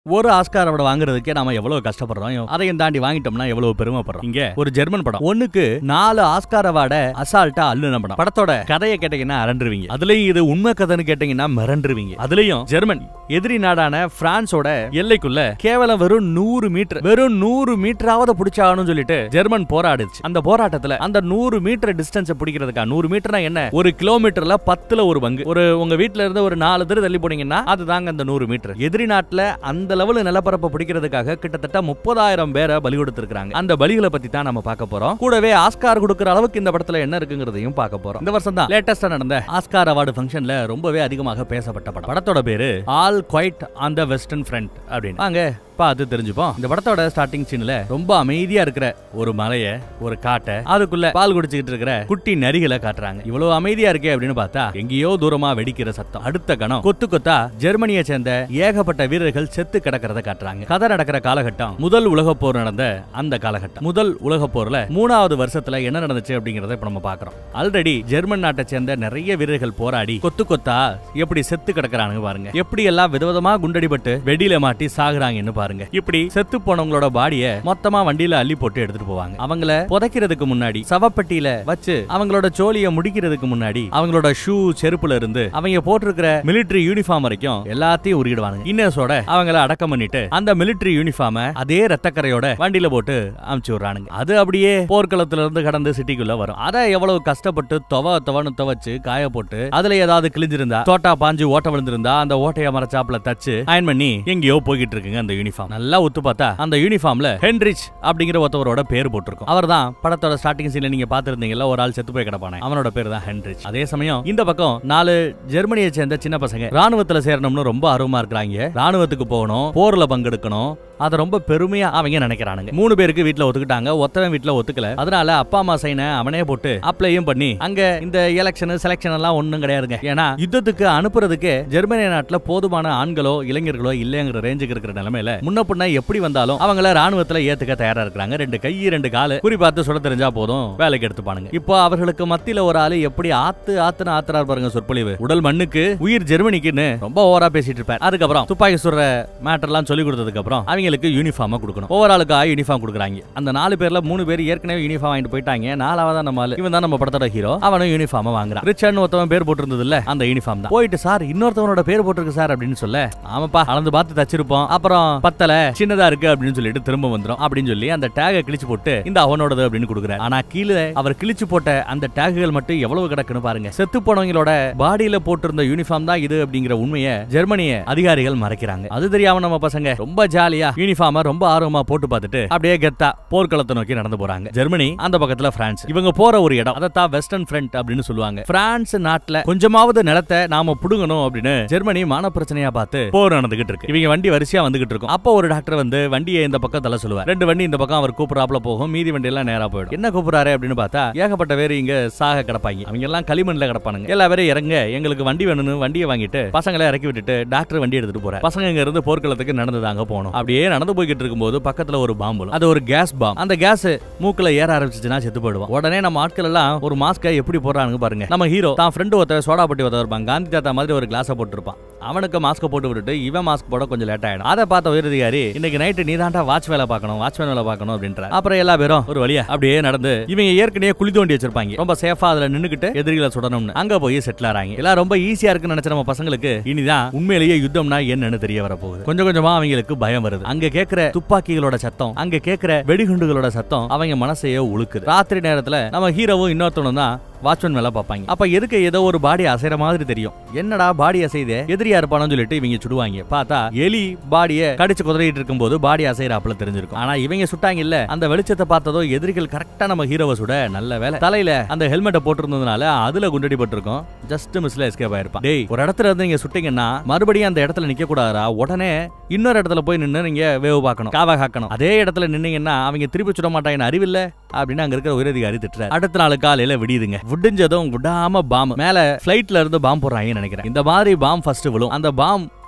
ஒரு Oscar award வாங்குறதுக்கே நாம எவ்வளவு கஷ்டப்படுறோம் அதையும் தாண்டி வாங்கிட்டோம்னா எவ்வளவு பெருமைப்படுறோம் இங்க ஒரு ஜெர்மன் படம் ஒண்ணுக்கு நாலு ஆஸ்கார் அவார்ட அசால்ட்டா அள்ளுன படம் படத்தோட கதையை கேட்டீங்கன்னா அரண்டுருவீங்க அதுலயும் இது உண்மை கதைன்னு கேட்டீங்கன்னா மிரண்டுருவீங்க அதுலயும் ஜெர்மன் எதிரி நாடான பிரான்ஸோட எல்லைக்குள்ள கேவலம் வெறும் நூறு மீட்டர் வெறும் நூறு மீட்டராவது பிடிச்சாகணும்னு சொல்லிட்டு ஜெர்மன் போராடுச்சு அந்த போராட்டத்துல அந்த நூறு மீட்டர் டிஸ்டன்ஸ் பிடிக்கிறதுக்கா நூறு மீட்டர்னா என்ன ஒரு கிலோமீட்டர்ல பத்துல ஒரு பங்கு ஒரு உங்க வீட்ல இருந்து ஒரு நாலு தெரு தள்ளி போனீங்கன்னா அதுதாங்க அந்த நூறு மீட்டர் எதிரி நாட்டுல அந்த லெவலு நிலப்பரப்பை பிடிக்கிறதுக்காக கிட்டத்தட்ட முப்பதாயிரம் பேரை பலி கொடுத்திருக்காங்க அந்த பலிகளை பத்தி தான் நம்ம பார்க்க போறோம் கூடவே ஆஸ்கார் கொடுக்கிற அளவுக்கு இந்த படத்துல என்ன இருக்குங்கிறதையும் பார்க்க போறோம் இந்த வருஷம் தான் லேட்டஸ்டா நடந்த ஆஸ்கார் அவார்டு ஃபங்க்ஷன்ல ரொம்பவே அதிகமாக பேசப்பட்ட படம் படத்தோட பேரு all quiet on the western front அப்படின்னு வாங்க பார்த்து தெரிஞ்சுப்போம் இந்த படத்தோட ஸ்டார்டிங் சீன்ல ரொம்ப அமைதியா இருக்கிற ஒரு மலைய ஒரு காட்டை அதுக்குள்ள பால் குடிச்சுக்கிட்டு இருக்கிற குட்டி நரிகளை காட்டுறாங்க இவ்வளவு அமைதியா இருக்கே அப்படின்னு பார்த்தா எங்கேயோ தூரமா வெடிக்கிற சத்தம் அடுத்த கணம் கொத்து கொத்தா ஜெர்மனியை சேர்ந்த ஏகப்பட்ட வீரர்கள் செத்து கிடக்கிறத காட்டுறாங்க கதை நடக்கிற காலகட்டம் முதல் உலகப் போர் நடந்த அந்த காலகட்டம் முதல் உலகப் போர்ல மூணாவது வருஷத்துல என்ன நடந்துச்சு அப்படிங்கறத இப்ப நம்ம பாக்குறோம் ஆல்ரெடி ஜெர்மன் நாட்டை சேர்ந்த நிறைய வீரர்கள் போராடி கொத்து கொத்தா எப்படி செத்து கிடக்குறானுங்க பாருங்க எப்படி எல்லாம் விதவிதமா குண்டடிபட்டு வெடியில மாட்டி சாகுறாங்கன்னு பாருங்க இப்படி செத்து போனவங்களோட பாடிய மொத்தமா வண்டியில அள்ளி போட்டு எடுத்துட்டு போவாங்க அவங்கள புதைக்கிறதுக்கு முன்னாடி சவப்பெட்டியில வச்சு அவங்களோட சோழிய முடிக்கிறதுக்கு முன்னாடி அவங்களோட ஷூ செருப்புல இருந்து அவங்க போட்டிருக்கிற மிலிட்டரி யூனிஃபார்ம் வரைக்கும் எல்லாத்தையும் உருகிடுவாங்க இன்னர்ஸோட அவங்கள அடக்கம் பண்ணிட்டு அந்த மிலிட்டரி யூனிஃபார்ம அதே ரத்தக்கரையோட வண்டியில போட்டு அமுச்சு விடுறானுங்க அது அப்படியே போர்க்களத்துல இருந்து கடந்து சிட்டிக்குள்ள வரும் அதை எவ்வளவு கஷ்டப்பட்டு துவ துவன்னு துவச்சு காய போட்டு அதுல ஏதாவது கிழிஞ்சிருந்தா தோட்டா பாஞ்சு ஓட்ட விழுந்திருந்தா அந்த ஓட்டைய மரச்சாப்புல தச்சு அயன் பண்ணி எங்கேயோ போய்கிட்டு இருக்குங்க அந்த யூனிஃபார்ம் நல்லா ஒத்து பார்த்தா அந்த யூனிஃபார்ம்ல ஹென்ரிச் அப்படிங்கிற ஒருத்தவரோட பேர் போட்டிருக்கும் அவர் தான் படத்தோட ஸ்டார்டிங் சீன்ல நீங்க பாத்துருந்தீங்கல்ல ஒரு ஆள் செத்து போய் கிடப்பானே அவனோட பேர் தான் ஹென்ரிச் அதே சமயம் இந்த பக்கம் நாலு ஜெர்மனியை சேர்ந்த சின்ன பசங்க ராணுவத்துல சேரணும்னு ரொம்ப ஆர்வமா இருக்கிறாங்க ராணுவத்துக்கு போகணும் போர்ல பங்கெடுக்கணும் அதை ரொம்ப பெருமையா அவங்க நினைக்கிறானுங்க மூணு பேருக்கு வீட்ல ஒத்துக்கிட்டாங்க ஒத்தவன் வீட்ல ஒத்துக்கல அதனால அப்பா அம்மா சைனை அவனே போட்டு அப்ளையும் பண்ணி அங்க இந்த எலெக்ஷன் செலக்ஷன் எல்லாம் ஒண்ணும் கிடையாதுங்க ஏன்னா யுத்தத்துக்கு அனுப்புறதுக்கு ஜெர்மனி நாட்டுல போதுமான ஆண்களோ இளைஞர்களோ இல்லைங்கிற ரேஞ்சுக்கு இருக்கிற நிலைமையில முன்ன பின்ன எப்படி வந்தாலும் அவங்கள ராணுவத்துல ஏத்துக்க தயாரா இருக்காங்க ரெண்டு கை ரெண்டு காலு குறி பார்த்து சுட தெரிஞ்சா போதும் வேலைக்கு எடுத்துப்பானுங்க இப்போ அவர்களுக்கு மத்தியில ஒரு ஆளு எப்படி ஆத்து ஆத்துன்னு ஆத்துறாரு பாருங்க சொற்பொழிவு உடல் மண்ணுக்கு உயிர் ஜெர்மனிக்குன்னு ரொம்ப ஓவரா பேசிட்டு இருப்பார் அதுக்கப்புறம் துப்பாக்கி சுடுற மேட்டர்லாம் சொல்லி கொடுத்ததுக்கு அப்புறம் அவங்களுக்கு யூனிஃபார்மா கொடுக்கணும் ஒவ்வொரு ஆளுக்கா யூனிஃபார்ம் கொடுக்குறாங்க அந்த நாலு பேர்ல மூணு பேர் ஏற்கனவே யூனிஃபார்ம் வாங்கிட்டு போயிட்டாங்க நாலாவதா நம்ம ஆளு. இவன் தான் நம்ம படத்தோட ஹீரோ அவனும் யூனிஃபார்ம் வாங்குறான் ரிச்சர்ட்னு ஒருத்தவன் பேர் போட்டிருந்தது இல்ல அந்த யூனிஃபார்ம் தான் போயிட்டு சார் இன்னொருத்தவனோட பேர் போட்டிருக்கு சார் அப்படின்னு சொல்ல ஆமாப்பா அளந்து பார்த்து தச்சிருப்போம் அப்புறம் பத்தல சின்னதா இருக்கு அப்படின்னு சொல்லிட்டு திரும்ப வந்துரும் அப்படின்னு சொல்லி அந்த டேகை கிழிச்சு போட்டு இந்த அவனோடது அப்படின்னு கொடுக்குறாரு ஆனா கீழே அவர் கிழிச்சு போட்ட அந்த டேகுகள் மட்டும் எவ்வளவு கிடக்குன்னு பாருங்க செத்து போனவங்களோட பாடியில போட்டிருந்த யூனிஃபார்ம் தான் இது அப்படிங்கிற உண்மையை ஜெர்மனிய அதிகாரிகள் மறைக்கிறாங்க அது தெரியாம நம்ம பசங்க ரொம்ப ஜாலியா யூனிஃபார்ம ரொம்ப ஆர்வமா போட்டு பார்த்துட்டு அப்படியே கெத்தா போர்க்களத்தை நோக்கி நடந்து போறாங்க ஜெர்மனி அந்த பக்கத்துல பிரான்ஸ் இவங்க போற ஒரு இடம் அதைத்தான் வெஸ்டர்ன் ஃப்ரண்ட் அப்படின்னு சொல்லுவாங்க பிரான்ஸ் நாட்டுல கொஞ்சமாவது நிலத்தை நாம புடுங்கணும் அப்படின்னு ஜெர்மனி மான பிரச்சனையா பார்த்து போர் நடந்துகிட்டு இருக்கு இவங்க வண்டி வரிசையா வந்துகிட்டு இருக்கும் அப்போ ஒரு டாக்டர் வந்து வண்டியை இந்த பக்கம் தள்ள சொல்லுவார் ரெண்டு வண்டி இந்த பக்கம் அவர் கூப்பிடாப்ல போகும் மீதி வண்டி எல்லாம் நேரா போயிடும் என்ன கூப்பிடுறாரு அப்படின்னு பார்த்தா ஏகப்பட்ட பேர் இங்க சாக கிடப்பாங்க அவங்க எல்லாம் களிமண்ல கிடப்பானுங்க எல்லா பேரும் இறங்க எங்களுக்கு வண்டி வேணும்னு வண்டியை வாங்கிட்டு பசங்களை இறக்கி விட்டுட்டு டாக்டர் வண்டி எடுத்துட்டு போறாரு பசங்க இங்க இருந்து போர்க்களத்துக்கு நடந்துதாங்க போகணும் அப்படியே நடந்து போய்கிட்டு இருக்கும்போது பக்கத்துல ஒரு பாம்பு அது ஒரு கேஸ் பாம் அந்த கேஸ் மூக்குல ஏற ஆரம்பிச்சுச்சுன்னா செத்து போயிடுவோம் உடனே நம்ம ஆட்கள் எல்லாம் ஒரு மாஸ்கை எப்படி போடுறானுங்க பாருங்க நம்ம ஹீரோ தான் ஃப்ரெண்டு ஒருத்தர் சோடா பட்டி ஒருத்தர் இருப்பான் காந்தி தாத்தா மாதிரி ஒரு கிளாஸை போட்டுருப்பான் அவனுக்கு மாஸ்க் போட்டு விட்டுட்டு இவன் மாஸ்க் போட கொஞ்சம் லேட் ஆயிடும் அதை பார்த்த உயரதிகாரி இன்னைக்கு நைட்டு நீ தாண்டா வாட்ச் வேலை பார்க்கணும் வாட்ச்மேன் வேலை பார்க்கணும் அப்படின்ற அப்புறம் எல்லா பேரும் ஒரு வழியா அப்படியே நடந்து இவங்க ஏற்கனவே குழி தோண்டி வச்சிருப்பாங்க ரொம்ப சேஃபா அதுல நின்னுக்கிட்டு எதிரிகளை சுடணும்னு அங்க போய் செட்டில் ஆறாங்க எல்லாம் ரொம்ப ஈஸியா இருக்குன்னு நினைச்ச நம்ம பசங்களுக்கு இனிதான் உண்மையிலேயே யுத்தம்னா என்னன்னு தெரிய வர போகுது கொஞ்சம் கொஞ்சமா அவங்களுக்கு பயம் வருது அங்க கேக்குற துப்பாக்கிகளோட சத்தம் அங்க கேக்குற வெடிகுண்டுகளோட சத்தம் அவங்க மனசையே உழுக்குது ராத்திரி நேரத்துல நம்ம ஹீரோவும் இன்னொருத்தனும் தான் வாட்ச்மேன் வேலை பார்ப்பாங்க அப்ப எதுக்கு ஏதோ ஒரு பாடி அசைற மாதிரி தெரியும் என்னடா பாடி அசைதே எதிரியா இருப்பானு சொல்லிட்டு இவங்க சுடுவாங்க பார்த்தா எலி பாடிய கடிச்சு குதிரைட்டு இருக்கும்போது பாடி அசைறாப்புல தெரிஞ்சிருக்கும் ஆனா இவங்க சுட்டாங்க இல்ல அந்த வெளிச்சத்தை பார்த்ததோ எதிரிகள் கரெக்டா நம்ம ஹீரோவை சுட நல்ல வேலை தலையில அந்த ஹெல்மெட்டை போட்டிருந்ததுனால அதுல குண்டடி பட்டிருக்கும் ஜஸ்ட் மிஸ்ல எஸ்கேப் ஆயிருப்பான் டேய் ஒரு இடத்துல இருந்து நீங்க சுட்டீங்கன்னா மறுபடியும் அந்த இடத்துல நிக்க கூடாதா உடனே இன்னொரு இடத்துல போய் நின்னு நீங்க வேவு பார்க்கணும் காவா காக்கணும் அதே இடத்துல நின்னீங்கன்னா அவங்க திருப்பி சுட மாட்டாங்க அறிவில்ல அப்படின்னு அங்க இருக்கிற உயரதிகாரி திட்டுறாரு அடுத்த நாள் காலையில விடியுதுங்க விடிஞ்சதும் விடாம பாம் மேல பிளைட்ல இருந்து பாம் போடுறாங்கன்னு நினைக்கிறேன் இந்த மாதிரி பாம் ஃபர்ஸ்ட் விழும் அந்த பாம்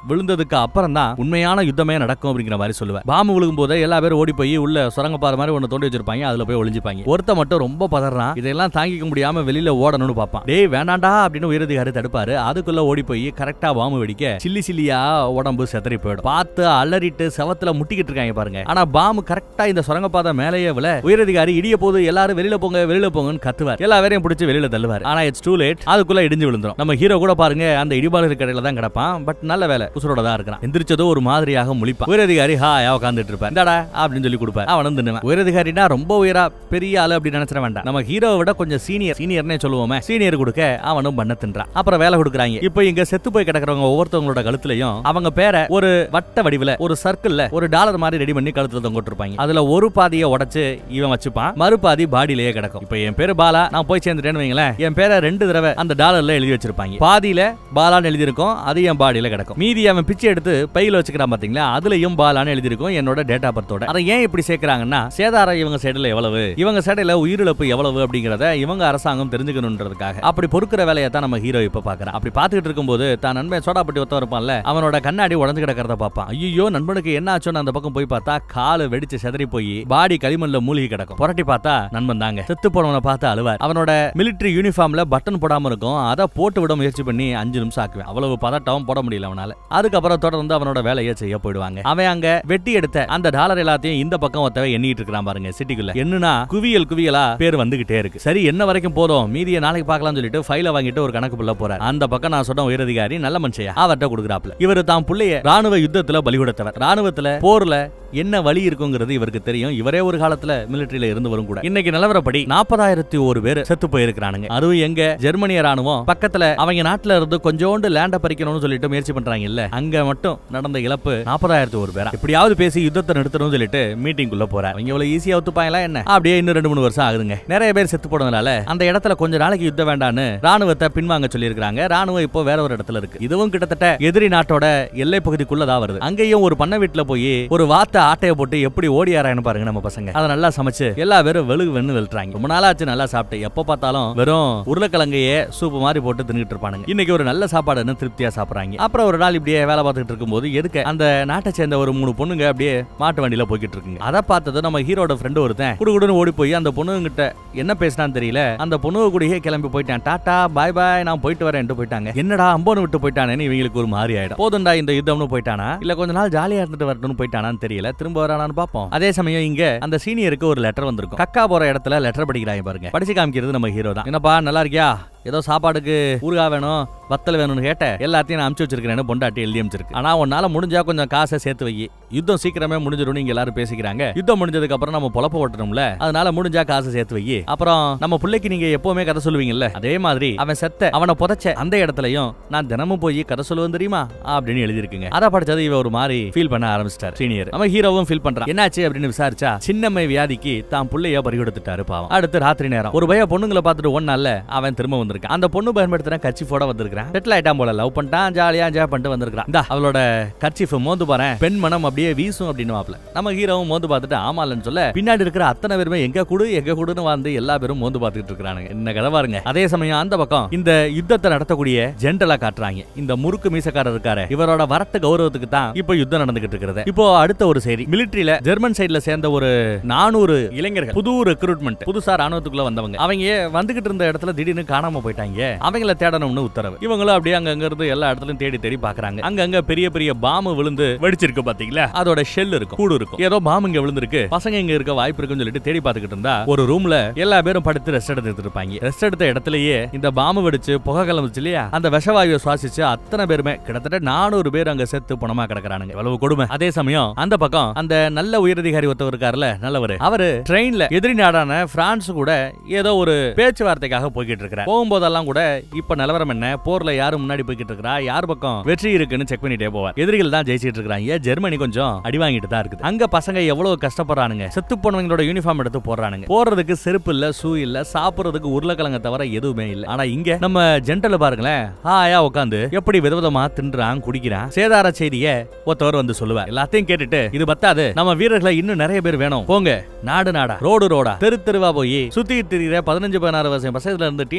விழுந்ததுக்கு அப்புறம் தான் உண்மையான யுத்தமே நடக்கும் அப்படிங்கிற மாதிரி சொல்லுவேன் பாம்பு விழுகும் போது எல்லா பேரும் ஓடி போய் உள்ள சுரங்க பாறை மாதிரி ஒன்னு தோண்டி வச்சிருப்பாங்க அதுல போய் ஒளிஞ்சுப்பாங்க ஒருத்த மட்டும் ரொம்ப பதறான் இதெல்லாம் தாங்கிக்க முடியாம வெளியில ஓடணும்னு பார்ப்பான் டேய் வேண்டாண்டா அப்படின்னு உயரதிகாரி தடுப்பாரு அதுக்குள்ள ஓடி போய் கரெக்டா பாம்பு வெடிக்க சில்லி சில்லியா உடம்பு செதறி போயிடும் பார்த்து அலறிட்டு செவத்துல முட்டிக்கிட்டு இருக்காங்க பாருங்க ஆனா பாம்பு கரெக்டா இந்த சுரங்கப்பாதை மேலேயே விழ உயரதிகாரி இடிய போது எல்லாரும் வெளியில போங்க வெளியில போங்கன்னு கத்துவார் எல்லா பேரையும் பிடிச்சி வெளியில தள்ளுவார் ஆனா இட்ஸ் டூ லேட் அதுக்குள்ள இடிஞ்சு விழுந்துரும் நம்ம ஹீரோ கூட பாருங்க அந்த இடிபாலர் கடையில தான் கிடப்பான் பட் நல்ல வேலை உசுரோட தான் இருக்கிறான் எந்திரிச்சதோ ஒரு மாதிரியாக முழிப்பான் உயரதிகாரி ஹாயா உட்காந்துட்டு இருப்பார் இந்தாடா அப்படின்னு சொல்லி கொடுப்பார் அவன் வந்து நின்னுவான். உயரதிகாரினா ரொம்ப உயரா பெரிய ஆளு அப்படின்னு நினைச்சிட வேண்டாம் நம்ம ஹீரோவை விட கொஞ்சம் சீனியர் சீனியர்னே சொல்லுவோமே சீனியர் கொடுக்க அவனும் பண்ண தின்றான் அப்புறம் வேலை கொடுக்குறாங்க இப்போ இங்க செத்து போய் கிடக்குறவங்க ஒவ்வொருத்தவங்களோட கழுத்துலயும் அவங்க பேரை ஒரு வட்ட வடிவுல ஒரு சர்க்கிள்ல ஒரு டாலர் மாதிரி ரெடி பண்ணி கழுத்துல தொங்கிட்டு இருப்பாங்க அதுல ஒரு பாதியை உடைச்சு இவன் வச்சுப்பான் மறுபாதி பாடியிலேயே கிடக்கும் இப்போ என் பேரு பாலா நான் போய் சேர்ந்துட்டேன்னு வைங்களேன் என் பேரை ரெண்டு தடவை அந்த டாலர்ல எழுதி வச்சிருப்பாங்க பாதியில பாலான்னு எழுதியிருக்கும் அது என் பாடியில கிடக்கும் மீதி அவன் பிச்சை எடுத்து பையில வச்சுக்கிறான் பாத்தீங்களா அதுலயும் பாலான்னு எழுதியிருக்கும் என்னோட டேட் ஆஃப் பர்த்தோட அதை ஏன் இப்படி சேர்க்கறாங்கன்னா சேதாரம் இவங்க சைடுல எவ்வளவு இவங்க சைடுல உயிரிழப்பு எவ்வளவு அப்படிங்கறத இவங்க அரசாங்கம் தெரிஞ்சுக்கணுன்றதுக்காக அப்படி பொறுக்கிற வேலையை தான் நம்ம ஹீரோ இப்ப பாக்குறான் அப்படி பாத்துக்கிட்டு இருக்கும்போது தான் நண்பன் சோடாப்பட்டி ஒருத்தன் இருப்பான்ல அவனோட கண்ணாடி உடஞ்சு கிடக்கிறத பார்ப்பான் ஐயோ நண்பனுக்கு என்ன ஆச்சோன்னு அந்த பக்கம் போய் பார்த்தா காலு வெடிச்சு செதறி போய் பாடி களிமண்ல மூழ்கி கிடக்கும் புரட்டி பார்த்தா நண்பன் தாங்க செத்து போனவனை பார்த்து அழுவார் அவனோட மிலிட்டரி யூனிஃபார்ம்ல பட்டன் போடாம இருக்கும் அதை போட்டு விட முயற்சி பண்ணி அஞ்சு நிமிஷம் ஆக்குவேன் அவ்வளவு பதட்டம் போட முடியல அவனால அதுக்கப்புறம் தொடர்ந்து அவனோட வேலையை செய்ய போயிடுவாங்க அவன் அங்க வெட்டி எடுத்த அந்த டாலர் எல்லாத்தையும் இந்த பக்கம் ஒருத்தவ எண்ணிட்டு இருக்கிறான் பாருங்க சிட்டிக்குள்ள என்னன்னா குவியல் குவியலா பேர் வந்துகிட்டே இருக்கு சரி என்ன வரைக்கும் போதும் மீதியை நாளைக்கு பார்க்கலாம்னு சொல்லிட்டு ஃபைல வாங்கிட்டு ஒரு கணக்கு புள்ள போறார் அந்த பக்கம் நான் சொன்ன உயரதிகாரி நல்ல மனுஷையா அவர்கிட்ட கொடுக்குறாப்ல இவர் தான் புள்ளைய ராணுவ யுத்தத்துல பலி கொடுத்தவர் ராணுவத்துல போர்ல என்ன வழி இருக்குங்கிறது இவருக்கு தெரியும் இவரே ஒரு காலத்துல மிலிட்டரியில இருந்தவரும் கூட இன்னைக்கு நிலவரப்படி நாற்பதாயிரத்தி ஒரு பேர் செத்து போயிருக்கிறானுங்க அதுவும் எங்க ஜெர்மனிய ராணுவம் பக்கத்துல அவங்க நாட்டுல இருந்து கொஞ்சோண்டு லேண்ட பறிக்கணும்னு சொல்லிட்டு முயற்சி பண்றாங்க இல்ல அங்க மட்டும் நடந்த இழப்பு நாற்பதாயிரத்தி ஒரு பேரா எப்படியாவது பேசி யுத்தத்தை நிறுத்தணும்னு சொல்லிட்டு மீட்டிங் குள்ள போற அவங்க இவ்வளவு ஈஸியா ஒத்துப்பாங்களா என்ன அப்படியே இன்னும் ரெண்டு மூணு வருஷம் ஆகுதுங்க நிறைய பேர் செத்து போனதுனால அந்த இடத்துல கொஞ்ச நாளைக்கு யுத்தம் வேண்டான்னு ராணுவத்தை பின்வாங்க சொல்லியிருக்காங்க ராணுவம் இப்போ வேற ஒரு இடத்துல இருக்கு இதுவும் கிட்டத்தட்ட எதிரி நாட்டோட எல்லை பகுதிக்குள்ளதான் வருது அங்கேயும் ஒரு பண்ண வீட்டுல போய் ஒரு வாத்த ஆட்டைய போட்டு எப்படி ஓடியாரான்னு பாருங்க நம்ம பசங்க அதை நல்லா சமைச்சு எல்லா பேரும் வெளுகு வெண்ணு வெளுறாங்க ரொம்ப நாளாச்சு நல்லா சாப்பிட்டு எப்ப பார்த்தாலும் வெறும் உருளைக்கிழங்கையே சூப்பு மாதிரி போட்டு தின்னுட்டு இருப்பானுங்க இன்னைக்கு ஒரு நல்ல சாப்பாடுன்னு திருப்தியா சாப்பிடுறாங்க அப்புறம் ஒரு நாள் இப்படியே வேலை பார்த்துட்டு இருக்கும்போது எதுக்கு அந்த நாட்டை சேர்ந்த ஒரு மூணு பொண்ணுங்க அப்படியே மாட்டு வண்டியில போய்கிட்டு இருக்குங்க அதை பார்த்தது நம்ம ஹீரோட ஃப்ரெண்டு ஒருத்தன் குடுகுடுன்னு ஓடி போய் அந்த பொண்ணுங்கிட்ட என்ன பேசினான்னு தெரியல அந்த பொண்ணு கூடயே கிளம்பி போயிட்டான் டாடா பாய் பாய் நான் போயிட்டு வரேன்ட்டு போயிட்டாங்க என்னடா அம்போன்னு விட்டு போயிட்டானேன்னு இவங்களுக்கு ஒரு மாதிரி ஆயிடும் போதும்டா இந்த யுத்தம்னு போயிட்டானா இல்ல கொஞ்ச நாள் ஜாலியா இருந்துட்டு வரட்டும்னு போயிட்டானான்னு தெரியல திரும்ப வரானான்னு பாப்போம் அதே சமயம் இங்க அந்த சீனியருக்கு ஒரு லெட்டர் வந்திருக்கும் கக்கா போற இடத்துல லெட்டர் படிக்கிறாங்க பாருங்க படிச்சு காமிக்கிறது நம்ம ஹீரோ தான் என்னப்பா நல்லா இருக்கியா ஏதோ சாப்பாடுக்கு ஊறுகாய் வேணும் வத்தல் வேணும்னு கேட்ட எல்லாத்தையும் நான் அமுச்சு வச்சிருக்கேன்னு பொண்டாட்டி எழுதி அமைச்சிருக்கு ஆனா உன்னால முடிஞ்சா கொஞ்சம் காசை சேர்த்து வை யுத்தம் சீக்கிரமே முடிஞ்சிடும் நீங்க எல்லாரும் பேசிக்கிறாங்க யுத்தம் முடிஞ்சதுக்கு அப்புறம் நம்ம பொழப்ப ஓட்டணும்ல அதனால முடிஞ்சா காசை சேர்த்து வை அப்புறம் நம்ம பிள்ளைக்கு நீங்க எப்பவுமே கதை சொல்லுவீங்கல்ல அதே மாதிரி அவன் செத்த அவனை புதைச்ச அந்த இடத்துலயும் நான் தினமும் போய் கதை சொல்லுவேன் தெரியுமா அப்படின்னு எழுதிருக்குங்க அதை படிச்சது இவ ஒரு மாதிரி ஃபீல் பண்ண ஆரம்பிச்சிட்டார் சீனியர் அவன் ஹீரோவும் ஃபீல் பண்றான் என்னாச்சு அப்படின்னு விசாரிச்சா சின்னம்மை வியாதிக்கு தான் புள்ளைய பறி கொடுத்துட்டாரு பாவம் அடுத்து ராத்திரி நேரம் ஒரு பைய பொண்ணுங்களை பார்த்துட்டு ஒன் நாள்ல அவன் திரும்ப வந்திருக்கான் அந்த பொண்ணு பயன்படுத்துற கர்ச்சிஃபோட வந்திருக்கான் செட்டில் ஆயிட்டான் போல லவ் பண்ணிட்டான் ஜாலியா என்ஜாய் பண்ணிட்டு வந்திருக்கான் இந்த அவளோட கர்ச்சிஃப் மோந்து பாரு பெண் மனம் அப்படியே வீசும் அப்படின்னு வாப்ல நம்ம ஹீரோவும் மோந்து பார்த்துட்டு ஆமாலன்னு சொல்ல பின்னாடி இருக்கிற அத்தனை பேருமே எங்க கூடு எங்க கூடுன்னு வந்து எல்லா பேரும் மோந்து பார்த்துட்டு இருக்கானுங்க என்ன கதை பாருங்க அதே சமயம் அந்த பக்கம் இந்த யுத்தத்தை நடத்தக்கூடிய ஜென்ரலா காட்டுறாங்க இந்த முறுக்கு மீசக்காரர் இருக்காரு இவரோட வரட்டு கௌரவத்துக்கு தான் இப்போ யுத்தம் நடந்துகிட்டு இருக்கிறது இப்போ அடுத்த ஒரு செய்தி மிலிட்டரியில ஜெர்மன் சைடுல சேர்ந்த ஒரு நானூறு இளைஞர்கள் புது ரெக்ரூட்மெண்ட் புதுசா ராணுவத்துக்குள்ள வந்தவங்க அவங்க வந்துகிட்டு இருந்த இடத்துல திடீர்னு காணாம போயிட்டாங்க அவங்கள தேடணும்னு உத்தரவு இவங்களும் அப்படியே அங்க அங்க இருந்து எல்லா இடத்துலயும் தேடி தேடி பாக்குறாங்க அங்க அங்க பெரிய பெரிய பாம்பு விழுந்து வெடிச்சிருக்கு பாத்தீங்களா அதோட ஷெல் இருக்கும் கூடு இருக்கும் ஏதோ பாம்பு இங்க விழுந்திருக்கு பசங்க இங்க இருக்க வாய்ப்பு இருக்குன்னு சொல்லிட்டு தேடி பார்த்துக்கிட்டு இருந்தா ஒரு ரூம்ல எல்லா பேரும் படுத்து ரெஸ்ட் எடுத்துட்டு இருப்பாங்க ரெஸ்ட் எடுத்த இடத்துலயே இந்த பாம்பு வெடிச்சு புகை கிளம்புச்சு இல்லையா அந்த விஷவாயுவை சுவாசிச்சு அத்தனை பேருமே கிட்டத்தட்ட நானூறு பேர் அங்க செத்து பணமா கிடக்குறானுங்க எவ்வளவு கொடுமை அதே சமயம் அந்த பக்கம் அந்த நல்ல உயரதிகாரி ஒருத்தவர் இருக்காருல்ல நல்லவர் அவரு ட்ரெயின்ல எதிரி நாடான பிரான்ஸ் கூட ஏதோ ஒரு பேச்சுவார்த்தைக்காக போய்கிட்டு இருக்கிறார் போகும்போதெல்லாம் கூட இப்ப நிலவரம் என்ன போர்ல யாரு முன்னாடி போய்கிட்டு இருக்கிறா யார் பக்கம் வெற்றி இருக்குன்னு செக் பண்ணிட்டே போவார் எதிரிகள் தான் ஜெயிச்சிட்டு இருக்காங்க ஜெர்மனி கொஞ்சம் அடி வாங்கிட்டு தான் இருக்குது அங்க பசங்க எவ்வளவு கஷ்டப்படுறானுங்க செத்து போனவங்களோட யூனிஃபார்ம் எடுத்து போடுறானுங்க போறதுக்கு செருப்பு இல்ல ஷூ இல்ல சாப்பிடுறதுக்கு உருளைக்கிழங்க தவிர எதுவுமே இல்ல ஆனா இங்க நம்ம ஜென்டல் பாருங்களேன் ஹாயா உட்காந்து எப்படி விதவிதமா தின்றான் குடிக்கிறான் சேதார செய்திய ஒருத்தவர் வந்து சொல்லுவார் எல்லாத்தையும் கேட்டுட்டு இது பத்தாது நம்ம வீரர்களை இன்னும் நிறைய பேர் வேணும் போங்க நாடு நாடா ரோடு ரோடா தெரு தெருவா போய் சுத்தி திரிகிற பதினஞ்சு பதினாறு வருஷம் பசங்கத்துல இருந்து டீனேஜ் பசங்க